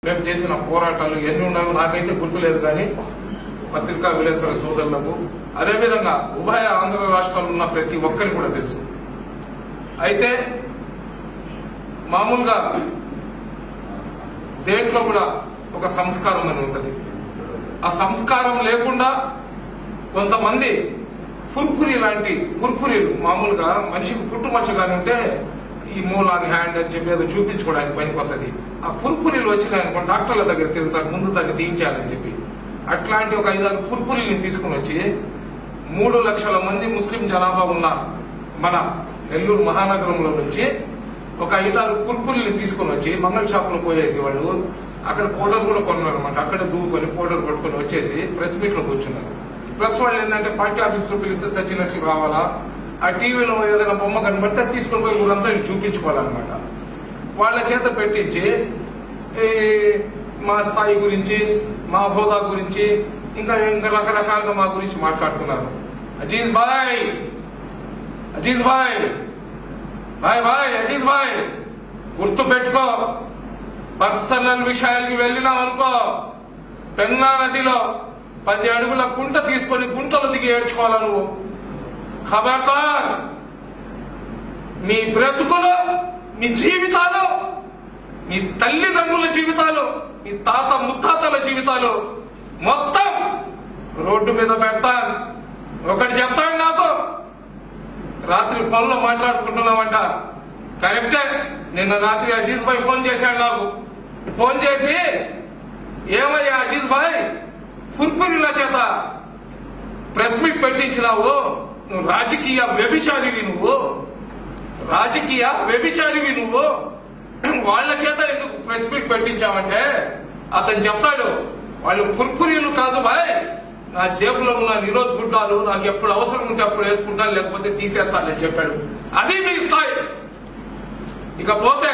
మేము చేసిన పోరాటాలు ఎన్ని ఉన్నాయో నాకైతే గుర్తులేదు కానీ పత్రికా విలేకరుల సోదరులకు అదేవిధంగా ఉభయ ఆంధ్ర రాష్ట్రాల్లో ఉన్న ప్రతి ఒక్కరికి కూడా తెలుసు అయితే మామూలుగా దేంట్లో కూడా ఒక సంస్కారం అని ఉంటుంది ఆ సంస్కారం లేకుండా కొంతమంది పుర్పురి లాంటి పుర్పురీలు మామూలుగా మనిషికి పుట్టుమచ్చగానే ఉంటే ఈ మూలాన్ని హ్యాండ్ అని చెప్పి ఏదో చూపించుకోవడానికి పనికి వస్తుంది ఆ పుర్పురీలు వచ్చినాయనుకో డాక్టర్ల దగ్గర తిరుగుతారు ముందు దాన్ని తీయించాలని చెప్పి అట్లాంటి ఒక ఐదారు పుర్పురీల్ని తీసుకుని వచ్చి మూడు లక్షల మంది ముస్లిం జనాభా ఉన్న మన నెల్లూరు మహానగరంలో నుంచి ఒక ఐదారు కుర్పుల్ని తీసుకొని వచ్చి మంగళ షాప్ లో పోయేసి వాళ్ళు అక్కడ పౌడర్ కూడా కొన్నారు అనమాట అక్కడ దూకొని పౌడర్ పట్టుకొని వచ్చేసి ప్రెస్ మీట్ లో కూర్చున్నారు ప్రెస్ వాళ్ళు ఏంటంటే పార్టీ ఆఫీస్ లో పిలిస్తే సచినట్లు రావాలా ఆ టీవీలో ఏదైనా బొమ్మ కనబడితే అది తీసుకొని పోయి ఊరంతా వీళ్ళు చూపించుకోవాలన్నమాట వాళ్ళ చేత పెట్టించి ఈ మా స్థాయి గురించి మా హోదా గురించి ఇంకా ఇంకా రకరకాలుగా మా గురించి మాట్లాడుతున్నారు అజీజ్ బాయ్ అజీజ్ బాయ్ బాయ్ బాయ్ అజీజ్ బాయ్ గుర్తు పెట్టుకో పర్సనల్ విషయాలకి వెళ్ళినాం అనుకో పెన్నా నదిలో పది అడుగుల గుంట తీసుకొని గుంటలు దిగి ఏడ్చుకోవాలా నువ్వు ఖబర్దార్ మీ బ్రతుకులు మీ జీవితాలు మీ తల్లిదండ్రుల జీవితాలు మీ తాత ముత్తాతల జీవితాలు మొత్తం రోడ్డు మీద పెడతాను ఒకటి చెప్తాను నాకు రాత్రి ఫోన్లో మాట్లాడుకుంటున్నామంట కరెక్టే నిన్న రాత్రి అజీజ్ భాయ్ ఫోన్ చేశాడు నాకు ఫోన్ చేసి ఏమయ్యా అజీజ్ భాయ్ పుర్పురిల చేత ప్రెస్ మీట్ పెట్టించినావు నువ్వు రాజకీయ వ్యభిచారివి నువ్వు రాజకీయ వ్యభిచారివి నువ్వు వాళ్ళ చేత ఎందుకు ప్రెస్ మీట్ పెట్టించావంటే అతను చెప్తాడు వాళ్ళు పుర్పురీలు కాదు బాయ్ నా జేబులో ఉన్న నిరోధ్ గుడ్డాలు నాకు ఎప్పుడు అవసరం ఉంటే అప్పుడు వేసుకుంటాను లేకపోతే తీసేస్తానని చెప్పాడు అది మీ స్థాయి ఇకపోతే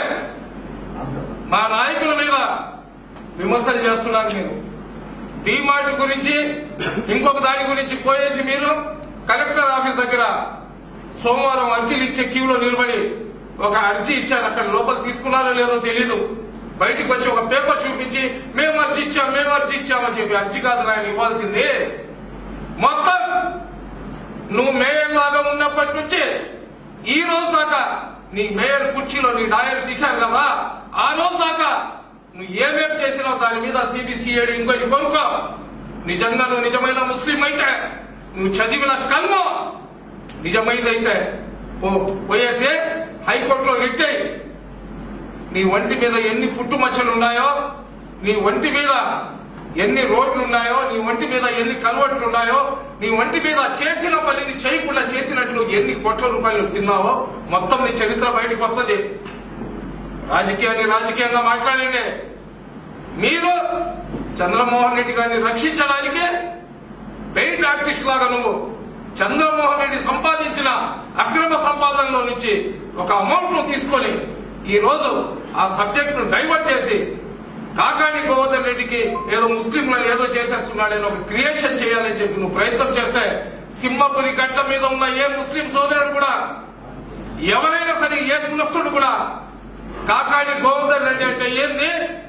మా నాయకుల మీద విమర్శలు చేస్తున్నారు మీరు డిమార్ట్ గురించి ఇంకొక దాని గురించి పోయేసి మీరు కలెక్టర్ ఆఫీస్ దగ్గర సోమవారం అర్జీలు ఇచ్చే క్యూలో నిలబడి ఒక అర్జీ ఇచ్చారు అక్కడ లోపల తీసుకున్నారో లేదో తెలీదు బయటికి వచ్చి ఒక పేపర్ చూపించి మేము అర్జీ ఇచ్చాం మేము అర్జీ ఇచ్చామని చెప్పి అర్జీ కాదు ఆయన ఇవ్వాల్సింది మొత్తం నువ్వు మేయర్ లాగా ఉన్నప్పటి నుంచి ఈ రోజు దాకా నీ మేయర్ కుర్చీలో నీ డాయర్ తీశారు కదా ఆ రోజు దాకా నువ్వు ఏమేం చేసినావు దాని మీద సిబిసిఐడి ఇంకోటి కొనుక్కో నిజంగా నువ్వు నిజమైన ముస్లిం అయితే నువ్వు చదివిన కల్మ నిజమైందైతే పో- పోయేసి హైకోర్టులో రిట్ అయ్యి నీ ఒంటి మీద ఎన్ని పుట్టుమచ్చలు ఉన్నాయో నీ ఒంటి మీద ఎన్ని రోడ్లు ఉన్నాయో నీ ఒంటి మీద ఎన్ని కలవట్లు ఉన్నాయో నీ ఒంటి మీద చేసిన పనిని చేయకుండా చేసినట్లు ఎన్ని కోట్ల రూపాయలు తిన్నావో మొత్తం నీ చరిత్ర బయటకు వస్తుంది రాజకీయాన్ని రాజకీయంగా మాట్లాడండి మీరు చంద్రమోహన్ రెడ్డి గారిని రక్షించడానికి పెయింట్ ఆర్టిస్ట్ లాగా నువ్వు చంద్రమోహన్ రెడ్డి సంపాదించిన అక్రమ సంపాదనలో నుంచి ఒక అమౌంట్ ను తీసుకొని ఈ రోజు ఆ సబ్జెక్ట్ ను డైవర్ట్ చేసి కాకాని గోవర్ధన్ రెడ్డికి ఏదో ముస్లింలను ఏదో చేసేస్తున్నాడని ఒక క్రియేషన్ చేయాలని చెప్పి నువ్వు ప్రయత్నం చేస్తే సింహపురి గడ్డ మీద ఉన్న ఏ ముస్లిం సోదరుడు కూడా ఎవరైనా సరే ఏ కులస్తుడు కూడా కాకాని గోవర్ధన్ రెడ్డి అంటే ఏంది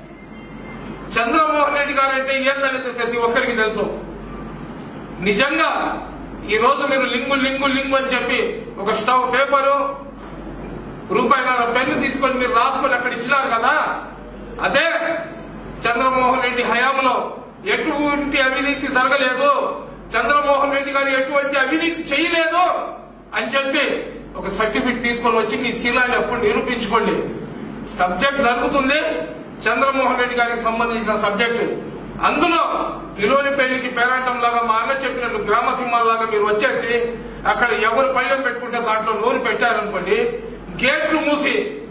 చంద్రమోహన్ రెడ్డి గారు అంటే ఏందనేది ప్రతి ఒక్కరికి తెలుసు నిజంగా ఈ రోజు మీరు లింగు లింగు లింగు అని చెప్పి ఒక స్టవ్ పేపరు రూపాయల పెన్ను తీసుకొని మీరు రాసుకొని అక్కడ ఇచ్చినారు కదా అదే చంద్రమోహన్ రెడ్డి హయాంలో ఎటువంటి అవినీతి జరగలేదు చంద్రమోహన్ రెడ్డి గారు ఎటువంటి అవినీతి చేయలేదు అని చెప్పి ఒక సర్టిఫికెట్ తీసుకొని వచ్చి మీ శీలాన్ని అప్పుడు నిరూపించుకోండి సబ్జెక్ట్ జరుగుతుంది చంద్రమోహన్ రెడ్డి గారికి సంబంధించిన సబ్జెక్ట్ అందులో పిలోని పెళ్లికి పేరంటం లాగా మా అన్న చెప్పినట్టు గ్రామ సింహాల్లాగా మీరు వచ్చేసి అక్కడ ఎవరు పళ్ళెం పెట్టుకుంటే దాంట్లో నూనె పెట్టారనుకోండి గేట్లు మూసి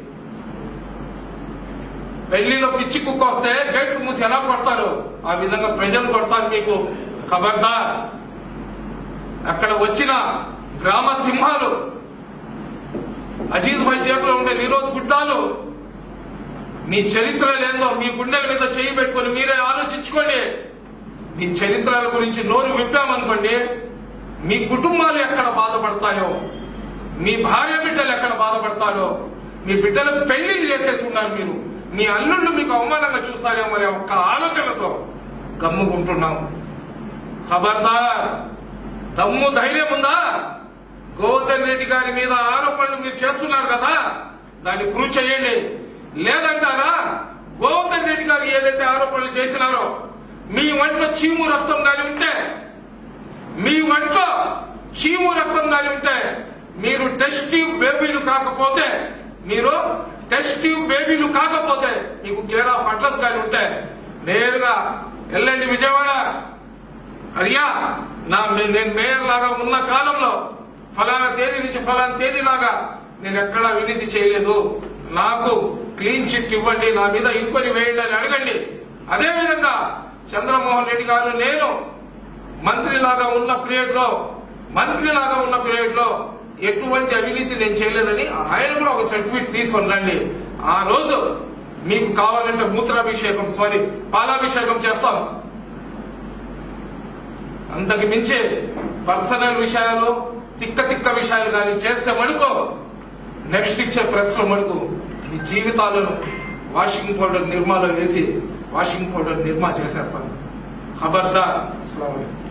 పెళ్లిలో పిచ్చి కుక్క వస్తే గేట్లు మూసి ఎలా కొడతారు ఆ విధంగా ప్రజలు కొడతారు మీకు ఖబర్దార్ అక్కడ వచ్చిన గ్రామ సింహాలు అజీజ్ భాయ్ జేబులో ఉండే నిరోధ్ గుడ్డాలు మీ చరిత్ర లేదో మీ గుండెల మీద చేయి పెట్టుకొని మీరే ఆలోచించుకోండి మీ చరిత్రల గురించి నోరు విప్పామనుకోండి మీ కుటుంబాలు ఎక్కడ బాధపడతాయో మీ భార్య బిడ్డలు ఎక్కడ బాధపడతారో మీ బిడ్డలకు పెళ్లిళ్ళు చేసేసి ఉన్నారు మీరు మీ అల్లుళ్ళు మీకు అవమానంగా చూస్తారేమో అనే ఒక్క ఆలోచనతో గమ్ముకుంటున్నాం ఖబర్దార్ దమ్ము ధైర్యం ఉందా గోవర్ధన్ రెడ్డి గారి మీద ఆరోపణలు మీరు చేస్తున్నారు కదా దాన్ని ప్రూవ్ చేయండి లేదంటారా గోవర్ధన్ రెడ్డి గారు ఏదైతే ఆరోపణలు చేసినారో మీ వంట్లో చీము రక్తం గాని ఉంటే మీ వంట్లో చీము రక్తం గాని ఉంటే మీరు టెస్ట్ ట్యూబ్ బేబీలు కాకపోతే మీరు టెస్ట్ ట్యూబ్ బేబీలు కాకపోతే మీకు కేర్ ఆఫ్ అడ్రస్ గాని ఉంటే నేరుగా వెళ్ళండి విజయవాడ అదియా నా నేను మేయర్ లాగా ఉన్న కాలంలో ఫలానా తేదీ నుంచి ఫలానా తేదీ లాగా నేను ఎక్కడా వినతి చేయలేదు నాకు క్లీన్ చిట్ ఇవ్వండి నా మీద ఇంక్వైరీ వేయండి అని అడగండి అదే విధంగా చంద్రమోహన్ రెడ్డి గారు నేను మంత్రిలాగా ఉన్న పీరియడ్ లో మంత్రిలాగా ఉన్న పీరియడ్ లో ఎటువంటి అవినీతి నేను చేయలేదని ఆయన కూడా ఒక సర్టిఫికేట్ తీసుకొని రండి ఆ రోజు మీకు కావాలంటే మూత్రాభిషేకం సారీ పాలాభిషేకం చేస్తాం అంతకు మించి పర్సనల్ విషయాలు తిక్క తిక్క విషయాలు కానీ చేస్తే మడుకో నెక్స్ట్ ఇచ్చే ప్రెస్ లో మడుకు మీ జీవితాలను వాషింగ్ పౌడర్ నిర్మాలో వేసి వాషింగ్ పౌడర్ నిర్మా చేసేస్తాను ఖబర్దార్ అస్సలాము అలైకుం